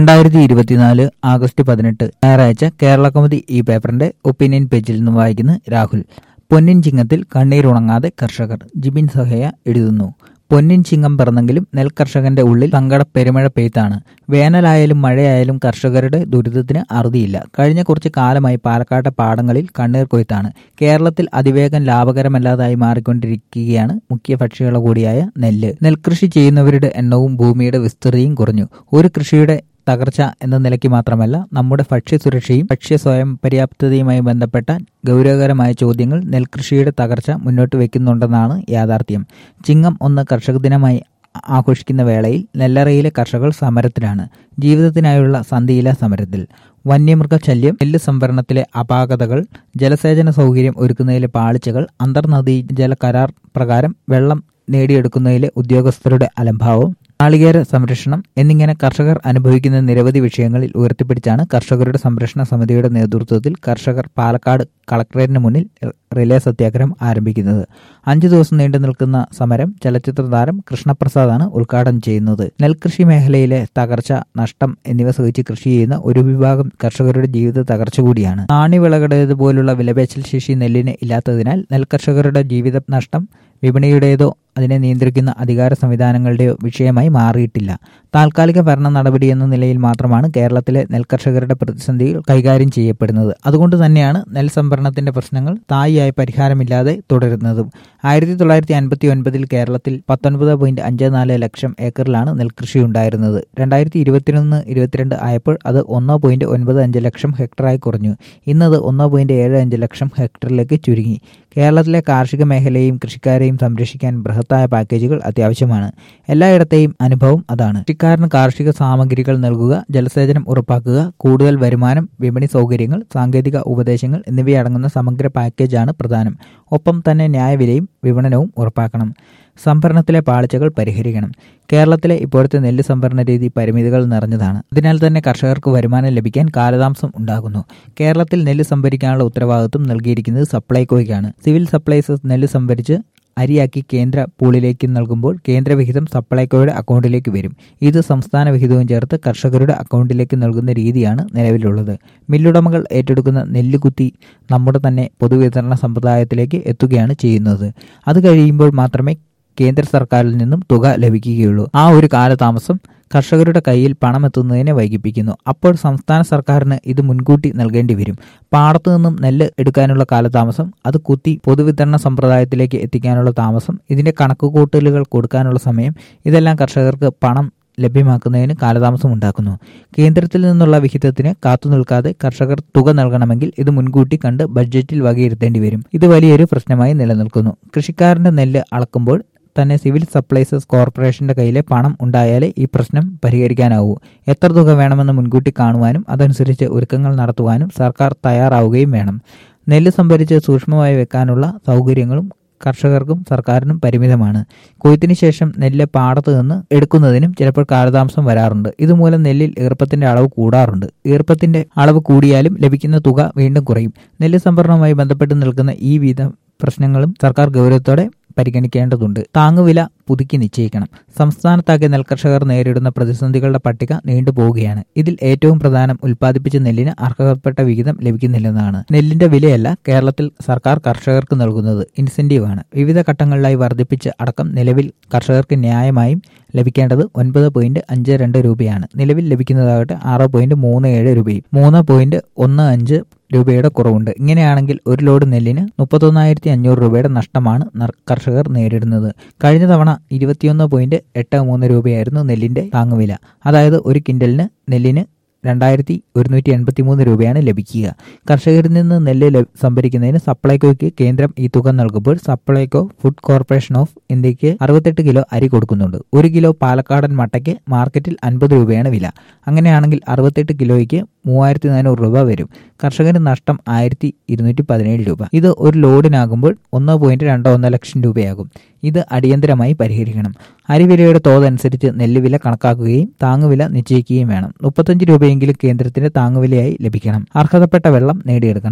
രണ്ടായിരത്തി ഇരുപത്തിനാല് ആഗസ്റ്റ് പതിനെട്ട് ഞായറാഴ്ച കേരള കൗമുദി ഈ പേപ്പറിന്റെ ഒപ്പീനിയൻ പേജിൽ നിന്ന് വായിക്കുന്ന രാഹുൽ പൊന്നിൻ ചിങ്ങത്തിൽ കണ്ണീരുണങ്ങാതെ കർഷകർ ജിബിൻ സഹയ എഴുതുന്നു പൊന്നിൻ ചിങ്ങം പിറന്നെങ്കിലും നെൽകർഷകന്റെ ഉള്ളിൽ സങ്കട പെരുമഴ പെയ്ത്താണ് വേനലായാലും മഴയായാലും കർഷകരുടെ ദുരിതത്തിന് അറുതിയില്ല കഴിഞ്ഞ കുറച്ച് കാലമായി പാലക്കാട്ടെ പാടങ്ങളിൽ കണ്ണീർ കൊയ്ത്താണ് കേരളത്തിൽ അതിവേഗം ലാഭകരമല്ലാതായി മാറിക്കൊണ്ടിരിക്കുകയാണ് മുഖ്യ ഭക്ഷ്യവിള കൂടിയായ നെല്ല് നെൽകൃഷി ചെയ്യുന്നവരുടെ എണ്ണവും ഭൂമിയുടെ വിസ്തൃതിയും കുറഞ്ഞു ഒരു കൃഷിയുടെ തകർച്ച എന്ന നിലയ്ക്ക് മാത്രമല്ല നമ്മുടെ ഭക്ഷ്യസുരക്ഷയും ഭക്ഷ്യ സ്വയം പര്യാപ്തതയുമായി ബന്ധപ്പെട്ട ഗൗരവകരമായ ചോദ്യങ്ങൾ നെൽകൃഷിയുടെ തകർച്ച മുന്നോട്ട് വയ്ക്കുന്നുണ്ടെന്നാണ് യാഥാർത്ഥ്യം ചിങ്ങം ഒന്ന് കർഷക ദിനമായി ആഘോഷിക്കുന്ന വേളയിൽ നെല്ലറയിലെ കർഷകർ സമരത്തിലാണ് ജീവിതത്തിനായുള്ള സന്ധിയില സമരത്തിൽ വന്യമൃഗ ശല്യം നെല്ല് സംഭരണത്തിലെ അപാകതകൾ ജലസേചന സൗകര്യം ഒരുക്കുന്നതിലെ പാളിച്ചകൾ അന്തർനദീ ജല കരാർ പ്രകാരം വെള്ളം നേടിയെടുക്കുന്നതിലെ ഉദ്യോഗസ്ഥരുടെ അലംഭാവം നാളികേര സംരക്ഷണം എന്നിങ്ങനെ കർഷകർ അനുഭവിക്കുന്ന നിരവധി വിഷയങ്ങളിൽ ഉയർത്തിപ്പിടിച്ചാണ് കർഷകരുടെ സംരക്ഷണ സമിതിയുടെ നേതൃത്വത്തിൽ കർഷകർ പാലക്കാട് കളക്ടറേറ്റിന് മുന്നിൽ റിലേ സത്യാഗ്രഹം ആരംഭിക്കുന്നത് അഞ്ചു ദിവസം നീണ്ടു നിൽക്കുന്ന സമരം ചലച്ചിത്ര താരം കൃഷ്ണപ്രസാദാണ് ഉദ്ഘാടനം ചെയ്യുന്നത് നെൽകൃഷി മേഖലയിലെ തകർച്ച നഷ്ടം എന്നിവ സഹിച്ച് കൃഷി ചെയ്യുന്ന ഒരു വിഭാഗം കർഷകരുടെ ജീവിത തകർച്ച കൂടിയാണ് നാണ്യവിളകളുടേതുപോലുള്ള വിലപേശൽ ശേഷി നെല്ലിന് ഇല്ലാത്തതിനാൽ നെൽകർഷകരുടെ ജീവിത നഷ്ടം വിപണിയുടേതോ അതിനെ നിയന്ത്രിക്കുന്ന അധികാര സംവിധാനങ്ങളുടെയോ വിഷയമായി മാറിയിട്ടില്ല താൽക്കാലിക ഭരണ നടപടി എന്ന നിലയിൽ മാത്രമാണ് കേരളത്തിലെ നെൽകർഷകരുടെ പ്രതിസന്ധികൾ കൈകാര്യം ചെയ്യപ്പെടുന്നത് അതുകൊണ്ട് തന്നെയാണ് നെൽ സംഭരണത്തിന്റെ പ്രശ്നങ്ങൾ തായിയായി പരിഹാരമില്ലാതെ തുടരുന്നതും ആയിരത്തി തൊള്ളായിരത്തി അൻപത്തി ഒൻപതിൽ കേരളത്തിൽ പത്തൊൻപത് പോയിന്റ് അഞ്ച് നാല് ലക്ഷം ഏക്കറിലാണ് നെൽകൃഷി ഉണ്ടായിരുന്നത് രണ്ടായിരത്തി ഇരുപത്തിയൊന്ന് ഇരുപത്തിരണ്ട് ആയപ്പോൾ അത് ഒന്ന് പോയിന്റ് ഒൻപത് അഞ്ച് ലക്ഷം ഹെക്ടറായി കുറഞ്ഞു ഇന്നത് ഒന്ന് പോയിന്റ് ഏഴ് അഞ്ച് ലക്ഷം ഹെക്ടറിലേക്ക് ചുരുങ്ങി കേരളത്തിലെ കാർഷിക മേഖലയെയും കൃഷിക്കാരെയും സംരക്ഷിക്കാൻ ബൃഹത്തായ പാക്കേജുകൾ അത്യാവശ്യമാണ് എല്ലായിടത്തെയും അനുഭവം അതാണ് കൃഷിക്കാരന് കാർഷിക സാമഗ്രികൾ നൽകുക ജലസേചനം ഉറപ്പാക്കുക കൂടുതൽ വരുമാനം വിപണി സൗകര്യങ്ങൾ സാങ്കേതിക ഉപദേശങ്ങൾ എന്നിവയടങ്ങുന്ന സമഗ്ര പാക്കേജാണ് പ്രധാനം ഒപ്പം തന്നെ ന്യായവിലയും വിപണനവും ഉറപ്പാക്കണം സംഭരണത്തിലെ പാളിച്ചകൾ പരിഹരിക്കണം കേരളത്തിലെ ഇപ്പോഴത്തെ നെല്ല് സംഭരണ രീതി പരിമിതികൾ നിറഞ്ഞതാണ് അതിനാൽ തന്നെ കർഷകർക്ക് വരുമാനം ലഭിക്കാൻ കാലതാമസം ഉണ്ടാകുന്നു കേരളത്തിൽ നെല്ല് സംഭരിക്കാനുള്ള ഉത്തരവാദിത്വം നൽകിയിരിക്കുന്നത് സപ്ലൈകോയ്ക്കാണ് സിവിൽ സപ്ലൈസ് നെല്ല് സംഭരിച്ച് അരിയാക്കി കേന്ദ്ര പൂളിലേക്ക് നൽകുമ്പോൾ കേന്ദ്ര വിഹിതം സപ്ലൈകോയുടെ അക്കൗണ്ടിലേക്ക് വരും ഇത് സംസ്ഥാന വിഹിതവും ചേർത്ത് കർഷകരുടെ അക്കൗണ്ടിലേക്ക് നൽകുന്ന രീതിയാണ് നിലവിലുള്ളത് മില്ലുടമകൾ ഏറ്റെടുക്കുന്ന നെല്ല് കുത്തി നമ്മുടെ തന്നെ പൊതുവിതരണ സമ്പ്രദായത്തിലേക്ക് എത്തുകയാണ് ചെയ്യുന്നത് അത് കഴിയുമ്പോൾ മാത്രമേ കേന്ദ്ര സർക്കാരിൽ നിന്നും തുക ലഭിക്കുകയുള്ളൂ ആ ഒരു കാലതാമസം കർഷകരുടെ കയ്യിൽ പണം എത്തുന്നതിനെ വൈകിപ്പിക്കുന്നു അപ്പോൾ സംസ്ഥാന സർക്കാരിന് ഇത് മുൻകൂട്ടി നൽകേണ്ടി വരും പാടത്തു നിന്നും നെല്ല് എടുക്കാനുള്ള കാലതാമസം അത് കുത്തി പൊതുവിതരണ സമ്പ്രദായത്തിലേക്ക് എത്തിക്കാനുള്ള താമസം ഇതിന്റെ കണക്കുകൂട്ടലുകൾ കൊടുക്കാനുള്ള സമയം ഇതെല്ലാം കർഷകർക്ക് പണം ലഭ്യമാക്കുന്നതിന് കാലതാമസം ഉണ്ടാക്കുന്നു കേന്ദ്രത്തിൽ നിന്നുള്ള വിഹിതത്തിന് കാത്തു നിൽക്കാതെ കർഷകർ തുക നൽകണമെങ്കിൽ ഇത് മുൻകൂട്ടി കണ്ട് ബഡ്ജറ്റിൽ വകയിരുത്തേണ്ടി വരും ഇത് വലിയൊരു പ്രശ്നമായി നിലനിൽക്കുന്നു കൃഷിക്കാരന്റെ നെല്ല് അളക്കുമ്പോൾ തന്നെ സിവിൽ സപ്ലൈസസ് കോർപ്പറേഷന്റെ കയ്യിലെ പണം ഉണ്ടായാലേ ഈ പ്രശ്നം പരിഹരിക്കാനാവൂ എത്ര തുക വേണമെന്ന് മുൻകൂട്ടി കാണുവാനും അതനുസരിച്ച് ഒരുക്കങ്ങൾ നടത്തുവാനും സർക്കാർ തയ്യാറാവുകയും വേണം നെല്ല് സംഭരിച്ച് സൂക്ഷ്മമായി വെക്കാനുള്ള സൗകര്യങ്ങളും കർഷകർക്കും സർക്കാരിനും പരിമിതമാണ് കൊയ്ത്തിന് ശേഷം നെല്ല് പാടത്ത് നിന്ന് എടുക്കുന്നതിനും ചിലപ്പോൾ കാലതാമസം വരാറുണ്ട് ഇതുമൂലം നെല്ലിൽ ഈർപ്പത്തിന്റെ അളവ് കൂടാറുണ്ട് ഈർപ്പത്തിന്റെ അളവ് കൂടിയാലും ലഭിക്കുന്ന തുക വീണ്ടും കുറയും നെല്ല് സംഭരണവുമായി ബന്ധപ്പെട്ട് നിൽക്കുന്ന ഈ വിധ പ്രശ്നങ്ങളും സർക്കാർ ഗൗരവത്തോടെ പരിഗണിക്കേണ്ടതുണ്ട് താങ്ങുവില പുതുക്കി നിശ്ചയിക്കണം സംസ്ഥാനത്താകെ നെൽകർഷകർ നേരിടുന്ന പ്രതിസന്ധികളുടെ പട്ടിക നീണ്ടുപോവുകയാണ് ഇതിൽ ഏറ്റവും പ്രധാനം ഉൽപ്പാദിപ്പിച്ച നെല്ലിന് അർഹതപ്പെട്ട വിഹിതം ലഭിക്കുന്നില്ലെന്നാണ് നെല്ലിന്റെ വിലയല്ല കേരളത്തിൽ സർക്കാർ കർഷകർക്ക് നൽകുന്നത് ഇൻസെന്റീവാണ് വിവിധ ഘട്ടങ്ങളിലായി വർദ്ധിപ്പിച്ച അടക്കം നിലവിൽ കർഷകർക്ക് ന്യായമായും ലഭിക്കേണ്ടത് ഒൻപത് പോയിന്റ് അഞ്ച് രണ്ട് രൂപയാണ് നിലവിൽ ലഭിക്കുന്നതാകട്ടെ ആറ് പോയിന്റ് മൂന്ന് ഏഴ് രൂപയും മൂന്ന് പോയിന്റ് ഒന്ന് അഞ്ച് രൂപയുടെ കുറവുണ്ട് ഇങ്ങനെയാണെങ്കിൽ ഒരു ലോഡ് നെല്ലിന് മുപ്പത്തൊന്നായിരത്തി അഞ്ഞൂറ് രൂപയുടെ നഷ്ടമാണ് കർഷകർ നേരിടുന്നത് കഴിഞ്ഞ തവണ ഇരുപത്തിയൊന്ന് പോയിന്റ് എട്ട് മൂന്ന് രൂപയായിരുന്നു നെല്ലിന്റെ താങ്ങുവില അതായത് ഒരു കിൻഡലിന് നെല്ലിന് രണ്ടായിരത്തി ഒരുന്നൂറ്റി എൺപത്തി മൂന്ന് രൂപയാണ് ലഭിക്കുക കർഷകരിൽ നിന്ന് നെല്ല് സംഭരിക്കുന്നതിന് സപ്ലൈകോയ്ക്ക് കേന്ദ്രം ഈ തുക നൽകുമ്പോൾ സപ്ലൈകോ ഫുഡ് കോർപ്പറേഷൻ ഓഫ് ഇന്ത്യക്ക് അറുപത്തെട്ട് കിലോ അരി കൊടുക്കുന്നുണ്ട് ഒരു കിലോ പാലക്കാടൻ മട്ടയ്ക്ക് മാർക്കറ്റിൽ അൻപത് രൂപയാണ് വില അങ്ങനെയാണെങ്കിൽ അറുപത്തെട്ട് കിലോയ്ക്ക് മൂവായിരത്തി നാനൂറ് രൂപ വരും കർഷകന് നഷ്ടം ആയിരത്തി ഇരുന്നൂറ്റി പതിനേഴ് രൂപ ഇത് ഒരു ലോഡിനാകുമ്പോൾ ഒന്ന് പോയിന്റ് രണ്ട് ഒന്ന് ലക്ഷം രൂപയാകും ഇത് അടിയന്തരമായി പരിഹരിക്കണം അരിവിലയുടെ തോതനുസരിച്ച് നെല്ലുവില കണക്കാക്കുകയും താങ്ങുവില നിശ്ചയിക്കുകയും വേണം മുപ്പത്തഞ്ച് രൂപയെങ്കിലും കേന്ദ്രത്തിന്റെ താങ്ങുവിലയായി ലഭിക്കണം അർഹതപ്പെട്ട വെള്ളം നേടിയെടുക്കണം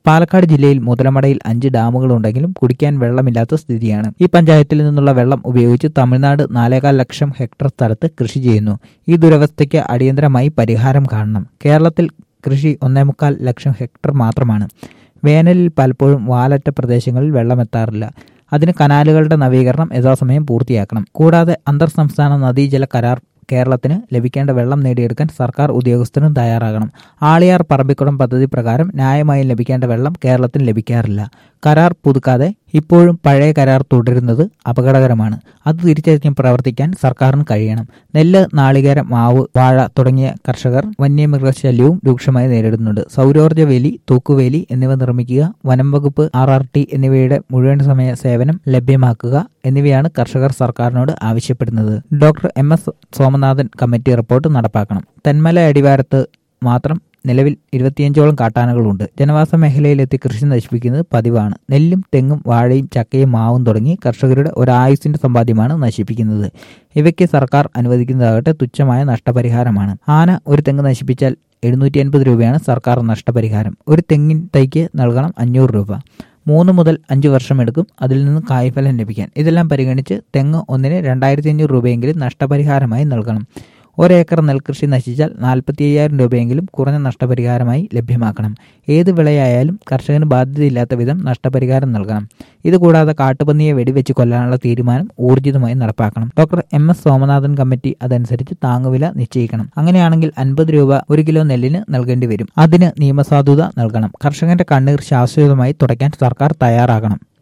പാലക്കാട് ജില്ലയിൽ മുതലമടയിൽ അഞ്ച് ഡാമുകളുണ്ടെങ്കിലും കുടിക്കാൻ വെള്ളമില്ലാത്ത സ്ഥിതിയാണ് ഈ പഞ്ചായത്തിൽ നിന്നുള്ള വെള്ളം ഉപയോഗിച്ച് തമിഴ്നാട് നാലേകാൽ ലക്ഷം ഹെക്ടർ സ്ഥലത്ത് കൃഷി ചെയ്യുന്നു ഈ ദുരവസ്ഥയ്ക്ക് അടിയന്തരമായി പരിഹാരം കാണണം കേരളത്തിൽ കൃഷി ഒന്നേമുക്കാൽ ലക്ഷം ഹെക്ടർ മാത്രമാണ് വേനലിൽ പലപ്പോഴും വാലറ്റ പ്രദേശങ്ങളിൽ വെള്ളമെത്താറില്ല അതിന് കനാലുകളുടെ നവീകരണം യഥാസമയം പൂർത്തിയാക്കണം കൂടാതെ അന്തർ സംസ്ഥാന നദീജല കരാർ കേരളത്തിന് ലഭിക്കേണ്ട വെള്ളം നേടിയെടുക്കാൻ സർക്കാർ ഉദ്യോഗസ്ഥരും തയ്യാറാകണം ആളിയാർ പറമ്പിക്കുളം പദ്ധതി പ്രകാരം ന്യായമായി ലഭിക്കേണ്ട വെള്ളം കേരളത്തിന് ലഭിക്കാറില്ല കരാർ പുതുക്കാതെ ഇപ്പോഴും പഴയ കരാർ തുടരുന്നത് അപകടകരമാണ് അത് തിരിച്ചറിഞ്ഞ് പ്രവർത്തിക്കാൻ സർക്കാരിന് കഴിയണം നെല്ല് നാളികേരം മാവ് വാഴ തുടങ്ങിയ കർഷകർ വന്യമൃഗശല്യവും രൂക്ഷമായി നേരിടുന്നുണ്ട് സൗരോർജ്ജ വേലി തൂക്കുവേലി എന്നിവ നിർമ്മിക്കുക വനം വകുപ്പ് ആർ ആർ ടി എന്നിവയുടെ മുഴുവൻ സമയ സേവനം ലഭ്യമാക്കുക എന്നിവയാണ് കർഷകർ സർക്കാരിനോട് ആവശ്യപ്പെടുന്നത് doctor M S Somanathan committee report നടപ്പാക്കണം തെന്മല അടിവാരത്ത് മാത്രം നിലവിൽ ഇരുപത്തിയഞ്ചോളം കാട്ടാനകളുണ്ട് ജനവാസ മേഖലയിലെത്തി കൃഷി നശിപ്പിക്കുന്നത് പതിവാണ് നെല്ലും തെങ്ങും വാഴയും ചക്കയും മാവും തുടങ്ങി കർഷകരുടെ ഒരായുസിന്റെ സമ്പാദ്യമാണ് നശിപ്പിക്കുന്നത് ഇവയ്ക്ക് സർക്കാർ അനുവദിക്കുന്നതാകട്ടെ തുച്ഛമായ നഷ്ടപരിഹാരമാണ് ആന ഒരു തെങ്ങ് നശിപ്പിച്ചാൽ എഴുന്നൂറ്റി അൻപത് രൂപയാണ് സർക്കാർ നഷ്ടപരിഹാരം ഒരു തെങ്ങിൻ തൈക്ക് നൽകണം അഞ്ഞൂറ് രൂപ മൂന്ന് മുതൽ അഞ്ച് വർഷം എടുക്കും അതിൽ നിന്ന് കായ്ഫലം ലഭിക്കാൻ ഇതെല്ലാം പരിഗണിച്ച് തെങ്ങ് ഒന്നിന് രണ്ടായിരത്തി അഞ്ഞൂറ് രൂപയെങ്കിലും നഷ്ടപരിഹാരമായി നൽകണം ഒരേക്കർ നെൽകൃഷി നശിച്ചാൽ നാൽപ്പത്തി അയ്യായിരം രൂപയെങ്കിലും കുറഞ്ഞ നഷ്ടപരിഹാരമായി ലഭ്യമാക്കണം ഏത് വിളയായാലും കർഷകന് ബാധ്യതയില്ലാത്ത വിധം നഷ്ടപരിഹാരം നൽകണം ഇതുകൂടാതെ കാട്ടുപന്നിയെ വെടിവെച്ച് കൊല്ലാനുള്ള തീരുമാനം ഊർജിതമായി നടപ്പാക്കണം doctor M S Somanathan committee അതനുസരിച്ച് താങ്ങുവില നിശ്ചയിക്കണം അങ്ങനെയാണെങ്കിൽ അൻപത് രൂപ ഒരു കിലോ നെല്ലിന് നൽകേണ്ടി വരും അതിന് നിയമസാധുത നൽകണം കർഷകന്റെ കണ്ണീർ ശാശ്വതമായി തുടയ്ക്കാൻ സർക്കാർ തയ്യാറാകണം